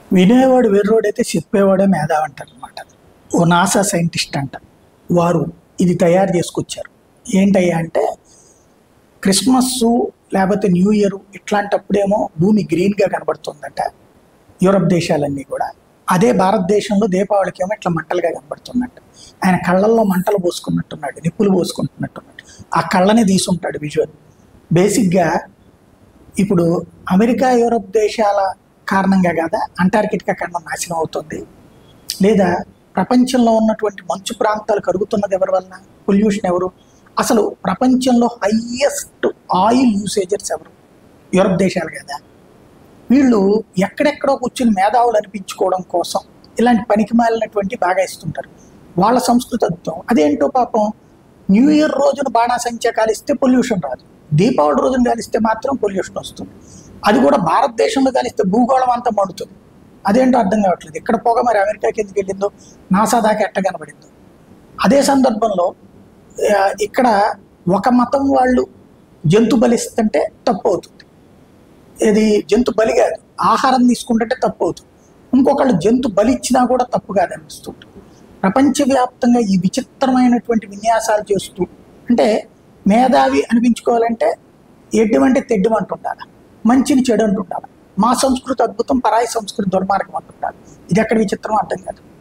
వినేవాడు వెర్రోడైతే చెప్పేవాడే మేధావి అంటారు అనమాట ఓ నాసా సైంటిస్ట్ అంట వారు ఇది తయారు చేసుకొచ్చారు ఏంటయ్యా అంటే క్రిస్మస్ లేకపోతే న్యూ ఇయర్ ఇట్లాంటప్పుడేమో భూమి గ్రీన్గా కనబడుతుందట యూరప్ దేశాలన్నీ కూడా అదే భారతదేశంలో దీపావళికి ఏమో ఇట్లా మంటలుగా కనబడుతున్నట్టు ఆయన కళ్ళల్లో మంటలు పోసుకున్నట్టున్నాడు నిప్పులు పోసుకుంటున్నట్టున్నాడు ఆ కళ్ళని తీసుంటాడు విజువల్ బేసిక్గా ఇప్పుడు అమెరికా యూరప్ దేశాల కారణంగా కదా అంటార్కిటికా ఖండం నాశనం అవుతుంది లేదా ప్రపంచంలో ఉన్నటువంటి మంచు ప్రాంతాలు కరుగుతున్నది ఎవరి వలన పొల్యూషన్ ఎవరు అసలు ప్రపంచంలో హయ్యెస్ట్ ఆయిల్ యూసేజర్స్ ఎవరు యూరప్ దేశాలు కదా వీళ్ళు ఎక్కడెక్కడో కూర్చుని మేధావులు అనిపించుకోవడం కోసం ఇలాంటి పనికి మాలినటువంటి బాగా ఇస్తుంటారు వాళ్ళ సంస్కృతి అద్భుతం అదేంటో పాపం న్యూ ఇయర్ రోజున బాణాసంచా కాలిస్తే పొల్యూషన్ రాదు దీపావళి రోజున కాలిస్తే మాత్రం పొల్యూషన్ వస్తుంది అది కూడా భారతదేశంలో కాలిస్తే భూగోళం అంతా మండుతుంది అదేంటో అర్థం కావట్లేదు ఇక్కడ పొగ మరి అమెరికాకి ఎందుకు వెళ్ళిందో నాసా దాకా ఎట్ట కనబడిందో అదే సందర్భంలో ఆ, ఇక్కడ ఒక మతం వాళ్ళు జంతు బలిస్తుంటే తప్పు అవుతుంది ఇది జంతు బలి కాదు ఆహారం తీసుకుంటుంటే తప్పు అవుతుంది ఇంకొకళ్ళు జంతు బలి ఇచ్చినా కూడా తప్పు కాదనిపిస్తుంది ప్రపంచవ్యాప్తంగా ఈ విచిత్రమైనటువంటి విన్యాసాలు చేస్తూ అంటే మేధావి అనిపించుకోవాలంటే ఎడ్డం అంటే తెడ్డం అంటుండాలి మంచిని చెడు అంటుండాలి మా సంస్కృతి అద్భుతం పరాయి సంస్కృతి దుర్మార్గం అంటుండాలి ఇది ఎక్కడ విచిత్రం అర్థం కాదు